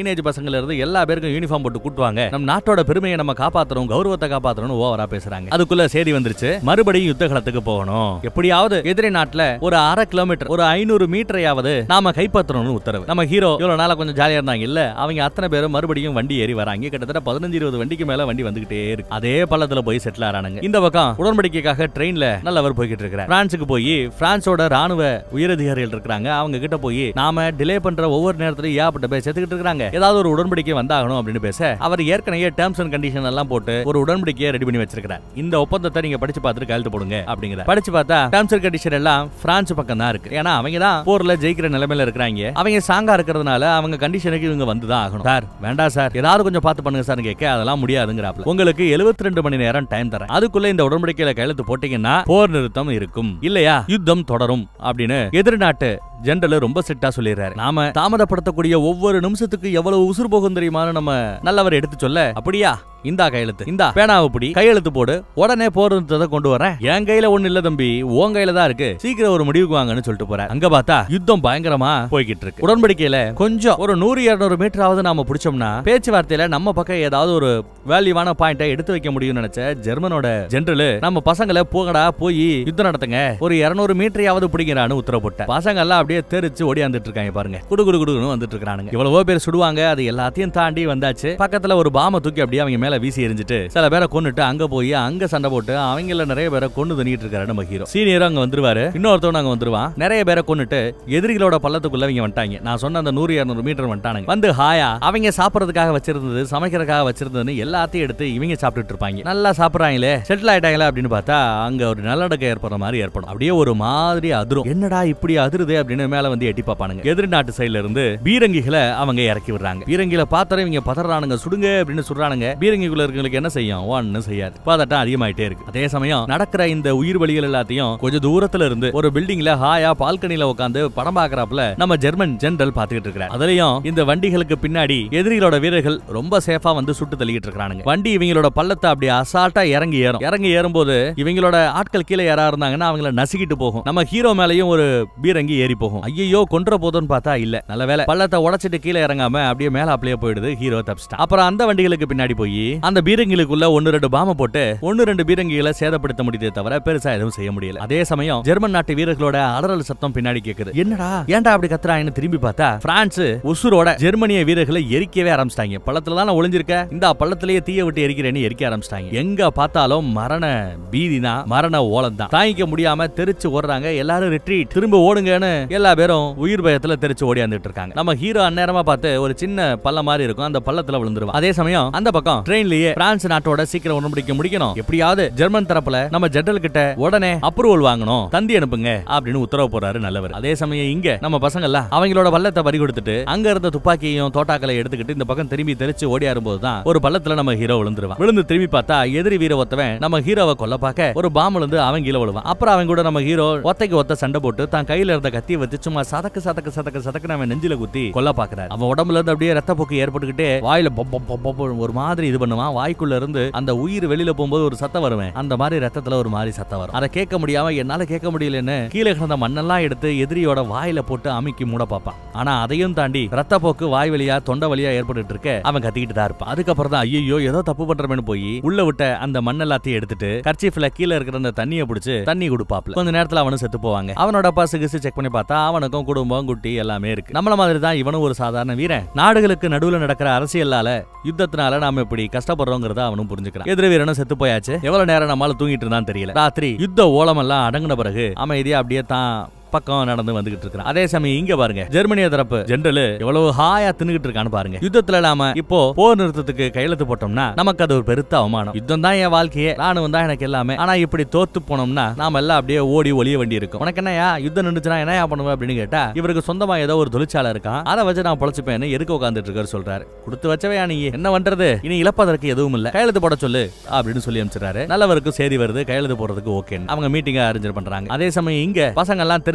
பசங்கள்ல இருந்து எல்லா பேருக்கும் யூனிஃபார்ம் போட்டு கூட்டுவாங்க நம்ம நாட்டோட பெருமையை நம்ம காப்பாத்தணும் கௌரவத்தை காப்பாத்தணும்னு ஓவரா பேசுறாங்க அதுக்குள்ள செய்தி வந்துருச்சு மறுபடியும் யுத்த களத்துக்கு போகணும் எப்படியாவது எதிரி நாட்டுல ஒரு அரை கிலோமீட்டர் ஒரு ஐநூறு மீட்டரையாவது நாம கைப்பற்றணும்னு உத்தரவு நம்ம ஹீரோ இவ்வளவு நாளா கொஞ்சம் ஜாலியா இருந்தாங்க இல்ல அவங்க அத்தனை பேரும் மறுபடியும் வண்டி ஏறி வராங்க கிட்டத்தட்ட பதினஞ்சு இருபது வண்டிக்கு மேல வண்டி வந்துகிட்டே இருக்கு அதே பள்ளத்துல போய் செட்டில் ஆறானுங்க இந்த பக்கம் உடன்படிக்கைக்காக ட்ரெயின்ல நல்லவர் போய்கிட்டு இருக்கிறார் பிரான்ஸுக்கு போய் பிரான்ஸோட ராணுவ உயரதிகாரிகள் இருக்கிறாங்க அவங்க கிட்ட போய் நாம டிலே பண்ற ஒவ்வொரு நேரத்திலும் ஏகப்பட்ட பேர் செத்துக்கிட்டு இருக்காங்க ஏதாவது ஒரு உடன்படிக்கை வந்தாகணும் அப்படின்னு பேச அவர் ஏற்கனவே டேர்ம்ஸ் அண்ட் கண்டிஷன் எல்லாம் போட்டு ஒரு உடன்படிக்கையை ரெடி பண்ணி வச்சிருக்கிறார் இந்த ஒப்பந்தத்தை நீங்க படிச்சு பார்த்துட்டு கையெழுத்து போடுங்க அப்படிங்கிற படிச்சு பார்த்தா டேர்ம்ஸ் அண்ட் கண்டிஷன் எல்லாம் பிரான்ஸ் பக்கம் தான் இருக்கு ஏன்னா அவங்க தான் போர்ல ஜெயிக்கிற நிலைமையில இருக்கிறாங்க அவங்க சாங்கா இருக்கிறதுனால அவங்க கண்டிஷனுக்கு இவங்க வந்து தான் ஆகணும் சார் வேண்டாம் சார் ஏதாவது கொஞ்சம் பார்த்து பண்ணுங்க சார் கேட்க அதெல்லாம் முடியாதுங்கிறாப்ல உங்களுக்கு 72 ரெண்டு மணி நேரம் டைம் தரேன் அதுக்குள்ள இந்த உடன்படிக்கையில கையெழுத்து போட்டீங்கன்னா போர் நிறுத்தம் இருக்கும் இல்லையா யுத்தம் தொடரும் அப்படின்னு எதிர்நாட்டு ஜெனரல் ரொம்ப ஸ்ட்ரிக்டா சொல்லிடுறாரு நாம தாமதப்படுத்தக்கூடிய ஒவ்வொரு நிமிஷத்துக்கு எவ்வளவு உசுறு போகும் தெரியுமான்னு நம்ம நல்லவர் எடுத்து சொல்ல அப்படியா இந்தா கையெழுத்து இந்தா பேனாவை பிடி கையெழுத்து போடு உடனே போறதை கொண்டு வரேன் என் கையில ஒண்ணு இல்ல தம்பி உன் கையில தான் இருக்கு சீக்கிரம் ஒரு முடிவுக்கு வாங்கன்னு சொல்லிட்டு போறேன் அங்க பார்த்தா யுத்தம் பயங்கரமா போய்கிட்டு இருக்கு உடன்படிக்கையில கொஞ்சம் ஒரு நூறு இருநூறு மீட்டராவது நாம பிடிச்சோம்னா பேச்சுவார்த்தையில நம்ம பக்கம் ஏதாவது ஒரு வேல்யூவான பாயிண்ட எடுத்து வைக்க முடியும்னு நினைச்ச ஜெர்மனோட ஜெனரல் நம்ம பசங்களை போகடா போய் யுத்தம் நடத்துங்க ஒரு இருநூறு மீட்டரையாவது பிடிக்கிறான்னு உத்தரவு போட்டேன் பசங்க எல்லாம் அப்படியே தெரிச்சு ஓடியாந்துட்டு இருக்காங்க பாருங்க குடு குடு குடுன்னு வந்துட்டு இருக்கானுங்க எவ்வளவோ பேர் சுடுவாங்க அது எல்லாத்தையும் தாண்டி வந்தாச்சு பக்கத்துல ஒரு பாம தூக்கி அப்படியே அவங்க மேல வீசி எரிஞ்சிட்டு சில பேரை கொன்னுட்டு அங்க போய் அங்க சண்டை போட்டு அவங்கள நிறைய பேரை கொண்டு தண்ணிட்டு இருக்காரு நம்ம ஹீரோ சீனியர் அங்க வந்துருவாரு இன்னொருத்தவன் அங்க வந்துருவான் நிறைய பேரை கொன்னுட்டு எதிரிகளோட பள்ளத்துக்குள்ள அவங்க வந்துட்டாங்க நான் சொன்ன அந்த நூறு இருநூறு மீட்டர் வந்துட்டானுங்க வந்து ஹாயா அவங்க சாப்பிடறதுக்காக வச்சிருந்தது சமைக்கிறதுக்காக வச்சிருந்ததுன்னு எல்லாத்தையும் எடுத்து இவங்க சாப்பிட்டுட்டு இருப்பாங்க நல்லா சாப்பிடுறாங்களே செட்டில் ஆயிட்டாங்களே அப்படின்னு பார்த்தா அங்க ஒரு நல்லடக்கம் ஏற்படுற மாதிரி ஏற்படும் அப்படியே ஒரு மாதிரி அதிரும் என்னடா இப்படி அதிருது அப்படின்னு மேல வந்து எட்டி பார்ப்பானுங்க எதிரி நாட்டு சைடுல இருந்து பீரங்கிகளை அவங்க இறக்கி விடுறாங்க பீரங்கில பார்த்தா இவங்க பதறானுங்க சுடுங்க அப்படின்னு சொல்றானுங்க பீரங்கிக்குள்ள இருக்கவங்களுக்கு என்ன செய்யும் ஒன்னும் செய்யாது பதட்டம் அதிகமாயிட்டே இருக்கு அதே சமயம் நடக்கிற இந்த உயிர் வழிகள் எல்லாத்தையும் கொஞ்சம் தூரத்துல இருந்து ஒரு பில்டிங்ல ஹாயா பால்கனில உட்காந்து படம் பாக்குறாப்புல நம்ம ஜெர்மன் ஜெனரல் பாத்துக்கிட்டு இருக்கிறார் அதுலயும் இந்த வண்டிகளுக்கு பின்னாடி எதிரிகளோட வீரர்கள் ரொம்ப சேஃபா வந்து சுட்டு தள்ளிக்கிட்டு இருக்கானுங்க வண்டி இவங்களோட பள்ளத்தை அப்படியே அசால்ட்டா இறங்கி ஏறும் இறங்கி ஏறும்போது இவங்களோட ஆட்கள் கீழே யாரா இருந்தாங்கன்னா அவங்கள நசுக்கிட்டு போகும் நம்ம ஹீரோ மேலயும் ஒரு பீரங்கி ஏறி போகும் ஐயோ கொன்ற போதும்னு பார்த்தா இல்ல நல்ல வேலை பள்ளத்தை உடைச்சிட்டு கீழே இறங்காம அப்படியே மேல அப்படியே போயிடுது ஹீரோ தப்பிச்சிட்டான் அப்புறம் அந்த வண்டிகளுக்கு பின்னாடி போய் அந்த பீரங்கிகளுக்குள்ள ஒன்னு ரெண்டு பாம போட்டு ஒன்னு ரெண்டு பீரங்கிகளை சேதப்படுத்த முடியுதே தவிர பெருசா எதுவும் செய்ய முடியல அதே சமயம் ஜெர்மன் நாட்டு வீரர்களோட அலறல் சத்தம் பின்னாடி கேக்குது என்னடா ஏன்டா அப்படி கத்துறாங்கன்னு திரும்பி பார்த்தா பிரான்ஸ் உசுரோட ஜெர்மனிய வீரர்களை எரிக்கவே ஆரம்பிச்சிட்டாங்க பள்ளத்துல தான் ஒளிஞ்சிருக்க இந்த பள்ளத்திலேயே தீய விட்டு எரிக்கிறேன்னு எரிக்க ஆரம்பிச்சிட்டாங்க எங்க பார்த்தாலும் மரண பீதி தான் மரண ஓலம் தான் தாங்கிக்க முடியாம தெரிச்சு ஓடுறாங்க எல்லாரும் ரிட்ரீட் திரும்ப ஓடுங்கன்னு எல்லா பேரும் உயிர் பயத்துல தெரிச்சு ஓடியாந்துட்டு இருக்காங்க நம்ம ஹீரோ அந்நேரமா பார்த்து ஒரு சின்ன பள்ளம் மாதிரி இருக்கும் அந்த பள்ளத்துல விழுந்துருவான் அதே சமயம் அந்த பக்கம் ட்ரெயின்லயே பிரான்ஸ் நாட்டோட சீக்கிரம் உடன்படிக்க முடிக்கணும் எப்படியாவது ஜெர்மன் தரப்புல நம்ம ஜெனரல் கிட்ட உடனே அப்ரூவல் வாங்கணும் தந்தி அனுப்புங்க அப்படின்னு உத்தரவு போறாரு நல்லவர் அதே சமயம் இங்க நம்ம பசங்க எல்லாம் அவங்களோட பள்ளத்தை பறி கொடுத்துட்டு அங்க இருந்த துப்பாக்கியையும் தோட்டாக்களை எடுத்துக்கிட்டு இந்த பக்கம் திரும்பி தெரிச்சு ஓடியாரும் தான் ஒரு பள்ளத்துல நம்ம ஹீரோ விழுந்துருவான் விழுந்து திரும்பி பார்த்தா எதிரி வீர ஒத்தவன் நம்ம ஹீரோவை கொல்ல பார்க்க ஒரு பாம்பு இருந்து அவன் கீழே விழுவான் அப்புறம் அவன் கூட நம்ம ஹீரோ ஒத்தைக்கு ஒத்த சண்டை போட்டு தான் கையில இருந்த கத்தியை வச்சு சும்மா சதக்கு சதக்கு சதக்கு சதக்கு அவன் நெஞ்சில குத்தி கொல்ல பாக்குறாரு அவன் உடம்புல இருந்து அப்படியே ரத்த போக்கு ஏற்பட்டுக்கிட்டே வாயில பொப் பொப் பொப் பொப் ஒரு மாதிரி இது பண்ணுவான் வாய்க்குள்ள இருந்து அந்த உயிர் வெளியில போகும்போது ஒரு சத்தம் வருவேன் அந்த மாதிரி ரத்தத்துல ஒரு மாதிரி சத்தம் வரும் அதை கேட்க முடியாம என்னால கேட்க முடியலன்னு கீழே கிடந்த மண்ணெல்லாம் எடுத்து எதிரியோட வாயில போட்டு அமுக்கி மூட பார்ப்பான் ஆனா அதையும் தாண்டி ரத்த போக்கு வாய் வழியா தொண்டை வழியா ஏற்பட்டு இருக்க அவன் கத்திக்கிட்டு தான் இருப்பான் அதுக்கப்புறம் தான் ஐயோ ஏதோ தப்பு பண்றமேனு போய் உள்ள விட்ட அந்த மண் எல்லாத்தையும் எடுத்துட்டு கர்ச்சீஃப்ல கீழே இருக்கிற அந்த தண்ணியை பிடிச்சு தண்ணி கொடுப்பாப்ல கொஞ்ச நேரத்துல அவனும் செத்து போவாங்க அவனோட அப்பா சிகிச்சை செக் பண்ணி பார்த்தா அவனுக்கும் குடும்பம் குட்டி எல்லாமே இருக்கு நம்மள மாதிரி தான் இவனும் ஒரு சாதாரண வீரன் நாடுகளுக்கு நடுவுல நடக்கிற அரசியலால யுத்தத்தினால நாம இப்படி கஷ்டப்படுறோங்கிறத அவனும் புரிஞ்சுக்கிறான் எதிர வீரனும் செத்து போயாச்சு எவ்வளவு நேரம் நம்மளால தூங்கிட்டு இருந்தான்னு தெரியல ராத்திரி யுத்த ஓலமெல்லாம் அடங்கின பிறகு அமைதியா அப்படியே தான் பக்கம் நடந்து வந்துகிட்டு இருக்கான் அதே சமயம் இங்க பாருங்க ஜெர்மனிய தரப்பு ஜெனரல் எவ்வளவு ஹாயா தின்னுகிட்டு இருக்கான்னு பாருங்க யுத்தத்துல நாம இப்போ போர் நிறுத்தத்துக்கு கையெழுத்து போட்டோம்னா நமக்கு அது ஒரு பெருத்த அவமானம் யுத்தம் தான் என் வாழ்க்கையே ராணுவம் தான் எனக்கு எல்லாமே ஆனா இப்படி தோத்து போனோம்னா நாம எல்லாம் அப்படியே ஓடி ஒளிய வேண்டி இருக்கும் உனக்கு என்னயா யுத்தம் நின்றுச்சுன்னா என்னயா பண்ணுவேன் அப்படின்னு கேட்டா இவருக்கு சொந்தமா ஏதோ ஒரு தொழிற்சாலை இருக்கான் அதை வச்சு நான் பொழைச்சுப்பேன்னு எதுக்கு உட்காந்துட்டு இருக்காரு சொல்றாரு கொடுத்து வச்சவையா நீ என்ன பண்றது இனி இழப்பதற்கு எதுவும் இல்ல கையெழுத்து போட சொல்லு அப்படின்னு சொல்லி அனுப்பிச்சிடுறாரு நல்லவருக்கு சேதி வருது கையெழுத்து போடுறதுக்கு ஓகே அவங்க மீட்டிங்க அரேஞ்ச் பண்றாங்க அதே சமயம் இங்க பசங்க எல்லாம் தெரிச்சு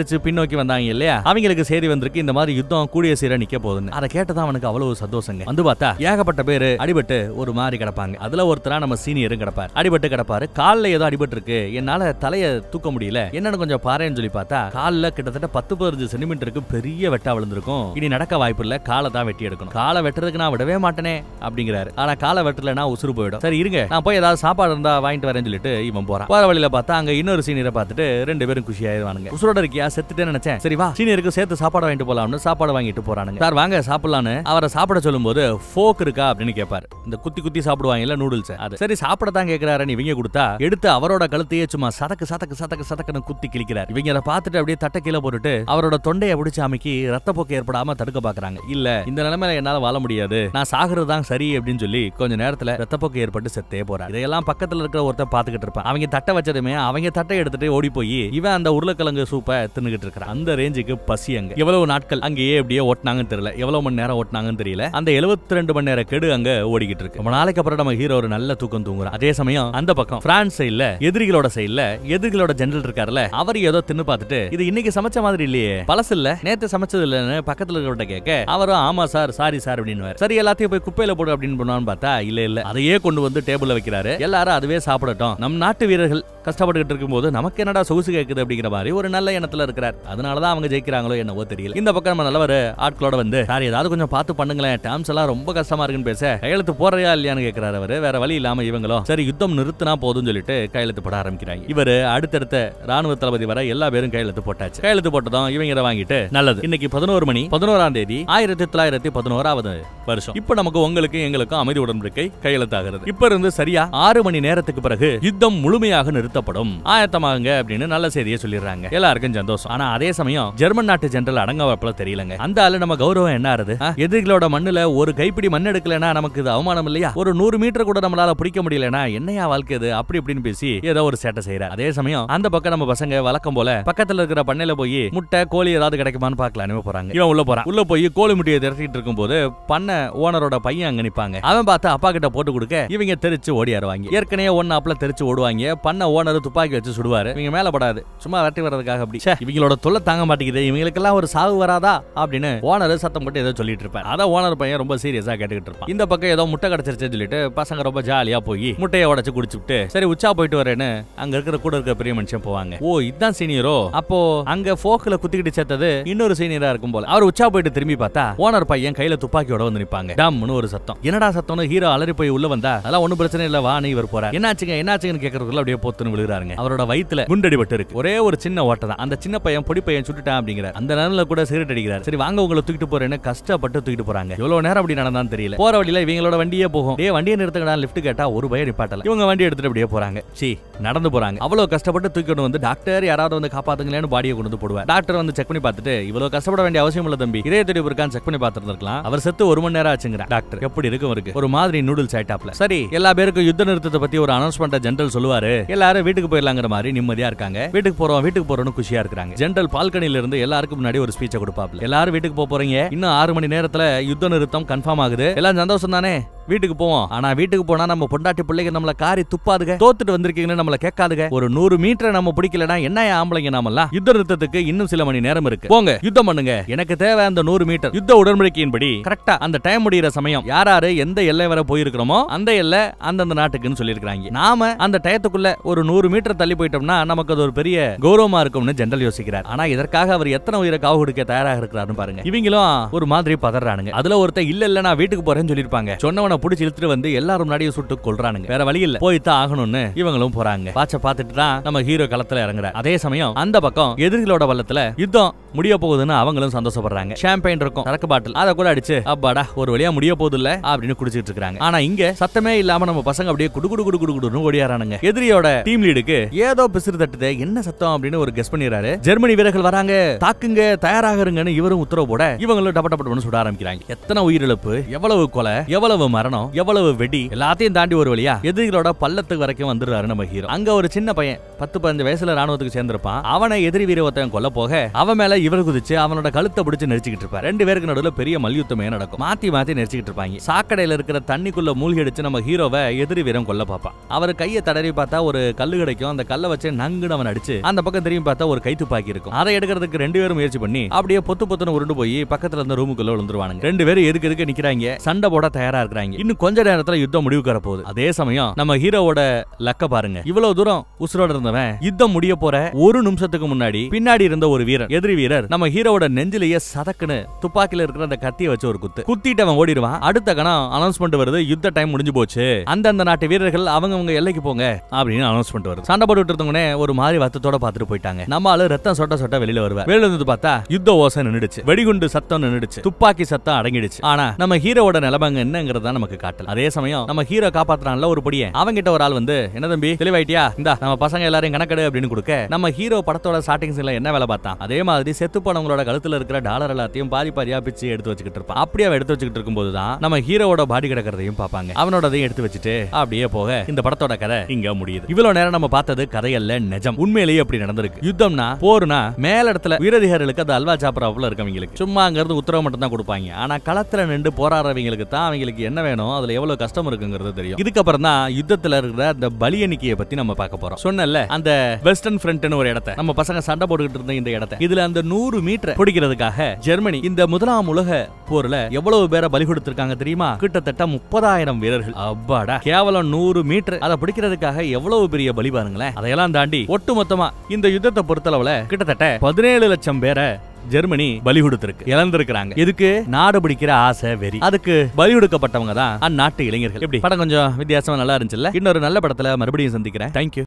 எந்திரிச்சு பின்னோக்கி வந்தாங்க இல்லையா அவங்களுக்கு செய்தி வந்திருக்கு இந்த மாதிரி யுத்தம் கூடிய சீர நிக்க போகுதுன்னு அதை கேட்டதான் அவனுக்கு அவ்வளவு சந்தோஷங்க வந்து பார்த்தா ஏகப்பட்ட பேரு அடிபட்டு ஒரு மாதிரி கிடப்பாங்க அதுல ஒருத்தரா நம்ம சீனியரும் கிடப்பாரு அடிபட்டு கிடப்பாரு கால்ல ஏதோ அடிபட்டு இருக்கு என்னால தலைய தூக்க முடியல என்னன்னு கொஞ்சம் பாருன்னு சொல்லி பார்த்தா கால்ல கிட்டத்தட்ட பத்து பதினஞ்சு சென்டிமீட்டருக்கு பெரிய வெட்டா விழுந்திருக்கும் இனி நடக்க வாய்ப்பு இல்ல காலை தான் வெட்டி எடுக்கணும் காலை வெட்டுறதுக்கு நான் விடவே மாட்டேனே அப்படிங்கிறாரு ஆனா காலை வெட்டலனா உசுறு போயிடும் சரி இருங்க நான் போய் ஏதாவது சாப்பாடு இருந்தா வாங்கிட்டு வரேன்னு சொல்லிட்டு இவன் போறான் போற வழியில பார்த்தா அங்க இன்னொரு சீனியரை பார்த்துட்டு ரெண்டு பேரும் குஷி ஆயிடுவானுங்க உசுரோட இருக்கியா செத்துட்டேன்னு நினைச்சேன் சரி வா சீனியருக்கு சேர்த்து சாப்பாடு வாங்கிட்டு போலாம்னு சாப்பாடு வாங்கிட்டு போறானுங்க சார் வாங்க சாப்பிடலான்னு அவரை சாப்பிட சொல்லும்போது ஃபோக் இருக்கா அப்படின்னு கேட்பாரு இந்த குத்தி குத்தி சாப்பிடுவாங்கல்ல நூடுல்ஸ் அது சரி சாப்பிட தான் கேட்கிறாருன்னு இவங்க கொடுத்தா எடுத்து அவரோட கழுத்தையே சும்மா சதக்கு சதக்கு சதக்கு சதக்குன்னு குத்தி கிழிக்கிறார் இவங்க அதை பார்த்துட்டு அப்படியே தட்டை கீழே போட்டுட்டு அவரோட தொண்டையை பிடிச்சு அமைக்கி ரத்தப்போக்கு ஏற்படாம தடுக்க பாக்குறாங்க இல்ல இந்த நிலைமையில என்னால வாழ முடியாது நான் சாகுறது தான் சரி அப்படின்னு சொல்லி கொஞ்ச நேரத்துல ரத்தப்போக்கு ஏற்பட்டு செத்தே போறார் இதையெல்லாம் பக்கத்துல இருக்கிற ஒருத்தன் பாத்துக்கிட்டு இருப்பான் அவங்க தட்டை வச்சதுமே அவங்க தட்டை எடுத்துட்டு ஓடி போய் இவன் அந்த உருளைக்கிழங்கு சூப்பை தின்னுகிட்டு இருக்கிறான் அந்த ரேஞ்சுக்கு பசி அங்க எவ்வளவு நாட்கள் அங்கேயே எப்படியே ஓட்டினாங்கன்னு தெரியல எவ்வளவு மணி நேரம் ஓட்டினாங்கன்னு தெரியல அந்த 72 ரெண்டு மணி நேர கெடு அங்க ஓடிக்கிட்டு இருக்கு ரொம்ப நாளைக்கு அப்புறம் நம்ம ஹீரோ ஒரு நல்ல தூக்கம் தூங்குறான் அதே சமயம் அந்த பக்கம் பிரான்ஸ் சைடுல எதிரிகளோட சைடுல எதிரிகளோட ஜெனரல் இருக்காருல்ல அவர் ஏதோ தின்னு பார்த்துட்டு இது இன்னைக்கு சமைச்ச மாதிரி இல்லையே பழசு இல்ல நேத்து சமைச்சது இல்லன்னு பக்கத்துல இருக்கிறவட்ட கேட்க அவரும் ஆமா சார் சாரி சார் அப்படின்னு சரி எல்லாத்தையும் போய் குப்பையில போடு அப்படின்னு பண்ணுவான்னு பார்த்தா இல்ல இல்ல அதையே கொண்டு வந்து டேபிள்ல வைக்கிறாரு எல்லாரும் அதுவே சாப்பிடட்டும் நம் நாட்டு வீரர்கள் கஷ்டப்பட்டுக்கிட்டு இருக்கும்போது நமக்கு என்னடா சொகுசு கேக்குது அப்படிங்கிற மாதிரி ஒரு நல்ல எண்ணத்துல இருக்கிறார் அதனாலதான் அவங்க ஜெயிக்கிறாங்களோ என்னவோ தெரியல இந்த பக்கம் நம்ம நல்லவர் ஆட்களோட வந்து சார் ஏதாவது கொஞ்சம் பார்த்து பண்ணுங்களேன் டேர்ம்ஸ் எல்லாம் ரொம்ப கஷ்டமா இருக்குன்னு பேச கையெழுத்து போடுறியா இல்லையான்னு கேட்கிறாரு அவரு வேற வழி இல்லாம இவங்களும் சரி யுத்தம் நிறுத்தினா போதும்னு சொல்லிட்டு கையெழுத்து போட ஆரம்பிக்கிறாங்க இவரு அடுத்தடுத்த ராணுவ தளபதி வர எல்லா பேரும் கையெழுத்து போட்டாச்சு கையெழுத்து போட்டதும் இவங்க இதை வாங்கிட்டு நல்லது இன்னைக்கு பதினோரு மணி பதினோராம் தேதி ஆயிரத்தி தொள்ளாயிரத்தி பதினோராவது வருஷம் இப்ப நமக்கு உங்களுக்கு எங்களுக்கும் அமைதி உடன்படிக்கை கையெழுத்தாகிறது இப்ப இருந்து சரியா ஆறு மணி நேரத்துக்கு பிறகு யுத்தம் முழுமையாக நிறுத்தப்படும் ஆயத்தமாகுங்க அப்படின்னு நல்ல செய்தியை சொல்லிடுறாங்க எல்லாருக்கும் சந்தோஷம் ஆனா அதே சமயம் ஜெர்மன் நாட்டு ஜெனரல் அடங்க வைப்பல தெரியலங்க அந்த ஆளு நம்ம கௌரவம் என்ன ஆறுது ஆ? எதிரிகளோட மண்ணுல ஒரு கைப்பிடி மண் எடுக்கலனா நமக்கு இது அவமானம் இல்லையா ஒரு நூறு மீட்டர் கூட நம்மளால பிடிக்க முடியலனா என்னையா வாழ்க்கை இது அப்படி இப்படின்னு பேசி ஏதோ ஒரு சேட்டை செய்யறாரு அதே சமயம் அந்த பக்கம் நம்ம பசங்க வழக்கம் போல பக்கத்துல இருக்கிற பண்ணையில போய் முட்டை கோழி ஏதாவது கிடைக்குமான்னு பார்க்கலான்னு போறாங்க இவன் உள்ள போறான் உள்ள போய் கோழி முட்டையை திரட்டிட்டு இருக்கும்போது பண்ண ஓனரோட பையன் அங்க நிப்பாங்க அவன் பார்த்து அப்பா கிட்ட போட்டு கொடுக்க இவங்க தெரிச்சு ஓடியாருவாங்க ஏற்கனவே ஒன்னு அப்பல தெரிச்சு ஓடுவாங்க பண்ண ஓனர் துப்பாக்கி வச்சு சுடுவாரு இவங்க மேல படாது சும்மா விரட்டி வர்றதுக்காக அப்படி ச்சே, இவங்களோட தொல்லை தாங்க மாட்டேங்குது இவங்களுக்கெல்லாம் ஒரு சாவு வராதா அப்படின்னு ஓனர் சத்தம் போட்டு ஏதோ சொல்லிட்டு இருப்பார் அத ஓனர் பையன் ரொம்ப சீரியஸா கேட்டுக்கிட்டு இருப்பான் இந்த பக்கம் ஏதோ முட்டை கிடைச்சிருச்சுன்னு சொல்லிட்டு பசங்க ரொம்ப ஜாலியா போய் முட்டையை உடைச்சு குடிச்சுட்டு சரி உச்சா போயிட்டு வரேன்னு அங்க இருக்கிற கூட இருக்கிற பெரிய மனுஷன் போவாங்க ஓ இதான் சீனியரோ அப்போ அங்க போக்குல குத்திக்கிட்டு சேர்த்தது இன்னொரு சீனியரா இருக்கும் போல அவர் உச்சா போயிட்டு திரும்பி பார்த்தா ஓனர் பையன் கையில துப்பாக்கியோட வந்து நிப்பாங்க டம்னு ஒரு சத்தம் என்னடா சத்தம்னு ஹீரோ அலறி போய் உள்ள வந்தா அதெல்லாம் ஒண்ணும் பிரச்சனை இல்ல வா நீ இவர் போறார் என்னாச்சுங்க என்னாச்சுன்னு கேக்குறதுக்குள்ள அப்படியே பொத்துன்னு விழுகிறாருங்க அவரோட வயித்துல குண்டடிபட்டு இருக்கு ஒரே ஒரு சின்ன ஓட்டை தான் அந்த சின்ன பையன் பொடி பையன் சுட்டுட்டான் அப்படிங்கிறார் அந்த நேரத்துல கூட சிகரெட் அடிக்கிறார் சரி வாங்க உங்களை தூக்கிட்டு போறேன்னு கஷ்டப்பட்டு தூக்கிட்டு போறாங்க எவ்வளவு நேரம் அப்படி நடந்தான்னு தெரியல போற வழியில இவங்களோட வண்டியே போகும் டே வண்டியை நிறுத்துங்கடா லிஃப்ட் கேட்டா ஒரு பய நிப்பாட்டல இவங்க வண்டி எடுத்துட்டு அப்படியே போறாங்க சி நடந்து போறாங்க அவ்வளவு கஷ்டப்பட்டு தூக்கிட்டு வந்து டாக்டர் யாராவது வந்து காப்பாத்துங்களேன்னு பாடியை கொண்டு வந்து போடுவார் டாக்டர் வந்து செக் பண்ணி பார்த்துட்டு இவ்வளவு கஷ்டப்பட வேண்டிய அவசியம் இல்ல தம்பி இதய துடிப்பு இருக்கான்னு செக் பண்ணி பார்த்துருக்கலாம் அவர் செத்து ஒரு மணி நேரம் ஆச்சுங்கிற டாக்டர் எப்படி இருக்கும் இருக்கு ஒரு மாதிரி நூடுல்ஸ் ஆயிட்டாப்ல சரி எல்லா பேருக்கும் யுத்த நிறுத்தத்தை பத்தி ஒரு அனௌன்ஸ்மெண்ட் ஜெனரல் சொல்லுவாரு எல்லாரும் வீட்டுக்கு போயிடலாங்கிற மாதிரி நிம்மதியா இருக்காங்க வீட்டுக்கு போறோம் வீட்டுக்கு போறோம்னு குஷியா இருக்காங்க ஜெனரல் பால்கனில இருந்து எல்லாருக்கும் முன்னாடி ஒரு ஸ்பீச்சை கொடுப்பாப்ல எல்லாரும் வீட்டுக்கு போக போறீங்க இன்னும் ஆறு மணி நேரத்துல யுத்த நிறுத்தம் கன்ஃபார்ம் ஆகுது எல்லாம் சந்தோஷம் தானே வீட்டுக்கு போவோம் ஆனா வீட்டுக்கு போனா நம்ம பொண்டாட்டி பிள்ளைங்க நம்மள காரி துப்பாதுக தோத்துட்டு வந்திருக்கீங்கன்னு நம்மள கேட்காதுக ஒரு நூறு மீட்டர் நம்ம பிடிக்கலனா என்ன ஆம்பளைங்க நாமெல்லாம் யுத்த நிறுத்தத்துக்கு இன்னும் சில மணி நேரம் இருக்கு போங்க யுத்தம் பண்ணுங்க எனக்கு தேவை அந்த நூறு மீட்டர் யுத்த உடன்படிக்கையின்படி கரெக்டா அந்த டைம் முடியிற சமயம் யார் யாரு எந்த எல்லை வரை போயிருக்கிறோமோ அந்த எல்லை அந்தந்த நாட்டுக்குன்னு சொல்லியிருக்காங்க நாம அந்த டயத்துக்குள்ள ஒரு நூறு மீட்டர் தள்ளி போயிட்டோம்னா நமக்கு அது ஒரு பெரிய கௌரவமா இருக்கும்னு ஜெனரல் யோசிக்கிறார் ஆனா இதற்காக அவர் எத்தனை உயிரை காவு கொடுக்க தயாராக இருக்கிறாருன்னு பாருங்க இவங்களும் ஒரு மாதிரி பதறானுங்க அதுல ஒருத்தன் இல்ல இல்ல நான் வீட்டுக்கு போறேன்னு சொல்லிருப்பாங்க சொன்னவனை புடிச்சு இழுத்துட்டு வந்து எல்லாரும் முன்னாடியே சுட்டு கொல்றானுங்க வேற வழி இல்ல போய்த்தான் ஆகணும்னு இவங்களும் போறாங்க வாட்ச பார்த்துட்டு தான் நம்ம ஹீரோ களத்துல இறங்குறார் அதே சமயம் அந்த பக்கம் எதிரிகளோட வல்லத்துல யுத்தம் முடிய போகுதுன்னு அவங்களும் சந்தோஷப்படுறாங்க ஷாம்பைன் இருக்கும் சரக்கு பாட்டில் அதை கூட அடிச்சு அப்பாடா ஒரு வழியா முடிய போகுது இல்ல அப்படின்னு குடிச்சிட்டு இருக்காங்க ஆனா இங்க சத்தமே இல்லாம நம்ம பசங்க அப்படியே குடு குடு குடு குடு குடுன்னு ஓடியாரானுங்க எதிரியோட டீம் லீடுக்கு ஏதோ பிசிறு தட்டுதே என்ன சத்தம் அப்படின்னு ஒரு கெஸ் பண்ணிடுறாரு ஜெர்மனி வீரர்கள் வராங்க தாக்குங்க தயாராகிறங்கன்னு இவரும் உத்தரவு போட இவங்களும் டப்ப டப்ப டப்பன்னு சுட ஆரம்பிக்கிறாங்க எத்தனை உயிரிழப்பு எவ்வளவு கொலை எவ்வளவு மரணம் எவ்வளவு வெடி எல்லாத்தையும் தாண்டி ஒரு வழியா எதிரிகளோட பள்ளத்துக்கு வரைக்கும் வந்துடுறாரு நம்ம ஹீரோ அங்க ஒரு சின்ன பையன் பத்து பதினஞ்சு வயசுல ராணுவத்துக்கு சேர்ந்திருப்பான் அவனை எதிரி வீர ஒருத்தன் கொல்ல போக அவன் மேல இவர் குதிச்சு அவனோட கழுத்தை பிடிச்சு நெரிச்சுக்கிட்டு இருப்பார் ரெண்டு பேருக்கு நடுவுல பெரிய மல்யுத்தமே நடக்கும் மாத்தி மாத்தி நெரிச்சுக்கிட்டு இருப்பாங்க சாக்கடையில இருக்கிற தண்ணிக்குள்ள மூழ்கி அடிச்சு நம்ம ஹீரோவை எதிரி வீரம் கொல்ல பார்ப்பான் அவர் கையை தடவி பார்த்தா ஒரு கல்லு கிடைக்கும் அந்த கல்லை வச்சு நங்குன்னு அவன் அடிச்சு அந்த பக்கம் திரும்பி பார்த்தா ஒரு கை துப்பாக்கி இருக்கும் அதை எடுக்கிறதுக்கு ரெண்டு பேரும் முயற்சி பண்ணி அப்படியே பொத்து பொத்துன்னு உருண்டு போய் பக்கத்துல இருந்த ரூமுக்குள்ள விழுந்துருவானுங்க ரெண்டு பேரும் எதுக்கு எதுக்கு நிக்கிறாங்க சண்டை போட தயாரா இருக்கிறாங்க இன்னும் கொஞ்ச நேரத்துல யுத்தம் முடிவுக்கு வர போகுது அதே சமயம் நம்ம ஹீரோவோட லக்க பாருங்க இவ்வளவு தூரம் உசுரோட இருந்தவன் யுத்தம் முடிய போற ஒரு நிமிஷத்துக்கு முன்னாடி பின்னாடி இருந்த ஒரு வீரர் எதிரி வீரர் நம்ம ஹீரோவோட நெஞ்சிலேயே சதக்குன்னு துப்பாக்கில இருக்கிற அந்த கத்தியை வச்சு ஒரு குத்து குத்திட்டு அவன் ஓடிடுவான் அடுத்த கணம் அனௌன்ஸ்மெண்ட் வருது யுத்த டைம் முடிஞ்சு போச்சு அந்தந்த நாட்டு வீரர்கள் அவங்க அவங்க எல்லைக்கு போங்க அப்படின்னு அனௌன்ஸ்மெண்ட் வருது சண்டை போட்டுட்டு இருந்தவனே ஒரு மாதிரி வத்தத்தோட பார்த்துட்டு போயிட்டாங்க நம்ம ஆளு ரத்தம் சொட்ட சொட்ட வெளியில வருவார் வெளியில வந்து பார்த்தா யுத்த ஓசை நின்னுடுச்சு வெடிகுண்டு சத்தம் நின்னுடுச்சு துப்பாக்கி சத்தம் அடங்கிடுச்சு ஆனா நம்ம ஹீரோவோட நிலமங்க என்னங்கறத நமக்கு காட்டல அதே சமயம் நம்ம ஹீரோ காப்பாத்துறான்ல ஒரு படியே அவங்கிட்ட ஒரு ஆள் வந்து என்ன தம்பி தெளிவாயிட்டியா இந்தா நம்ம பசங்க எல்லாரையும் கணக்கெடு அப்படின்னு கொடுக்க நம்ம ஹீரோ படத்தோட ஸ்டார்டிங் சீன்ல என்ன வேலை பார்த்தான் அதே மாதிரி செத்து போனவங்களோட கழுத்துல இருக்கிற டாலர் எல்லாத்தையும் பாதி பாதியா பிச்சு எடுத்து வச்சுக்கிட்டு இருப்பான் அப்படியே அவன் எடுத்து வச்சுக்கிட்டு இருக்கும்போது தான் நம்ம ஹீரோவோட பாடி கிடக்கிறதையும் பார்ப்பாங்க அவனோடதையும் எடுத்து வச்சுட்டு அப்படியே போக இந்த படத்தோட கதை இங்க முடியுது இவ்வளவு நேரம் நம்ம பார்த்தது கதையல்ல நிஜம் உண்மையிலேயே அப்படி நடந்திருக்கு யுத்தம்னா போர்னா மேல இடத்துல வீரதிகாரிகளுக்கு அது அல்வா சாப்பிடறாப்புல இருக்கவங்களுக்கு சும்மா அங்க இருந்து உத்தரவு மட்டும் தான் கொடுப்பாங்க ஆனா களத்துல நின்று போராடுறவங்களுக்கு தான் அவங்களுக்கு என்ன வேணும் அதுல எவ்வளவு கஷ்டம் இருக்குங்கிறது தெரியும் இதுக்கப்புறம் தான் யுத்தத்துல இருக்கிற அந்த பலி எண்ணிக்கையை பத்தி நம்ம பார்க்க போறோம் சொன்னல அந்த வெஸ்டர்ன் ஃப்ரண்ட்னு ஒரு இடத்த நம்ம பசங்க சண்டை போட்டுக்கிட்டு இருந்த இந்த இடத்த இதுல அந்த நூறு மீட்டர் பிடிக்கிறதுக்காக ஜெர்மனி இந்த முதலாம் உலக போர்ல எவ்வளவு பேரை பலி கொடுத்திருக்காங்க தெரியுமா கிட்டத்தட்ட முப்பதாயிரம் வீரர்கள் அப்பாடா கேவலம் நூறு மீட்டர் அதை பிடிக்கிறதுக்காக எவ்வளவு பெரிய பலி பாருங்களேன் அதையெல்லாம் தாண்டி ஒட்டு மொத்தமா இந்த யுத்தத்தை பொறுத்தளவுல கிட்டத்தட்ட பதினேழு லட்சம் பேரை ஜெர்மனி பலி கொடுத்திருக்கு இழந்திருக்கிறாங்க இதுக்கு நாடு பிடிக்கிற ஆசை வெறி அதுக்கு பலி கொடுக்கப்பட்டவங்க தான் அந்நாட்டு இளைஞர்கள் எப்படி படம் கொஞ்சம் வித்தியாசமா நல்லா இருந்துச்சுல்ல இன்னொரு நல்ல படத்துல மறுபடியும் சந்திக்கிறேன் தேங்க்யூ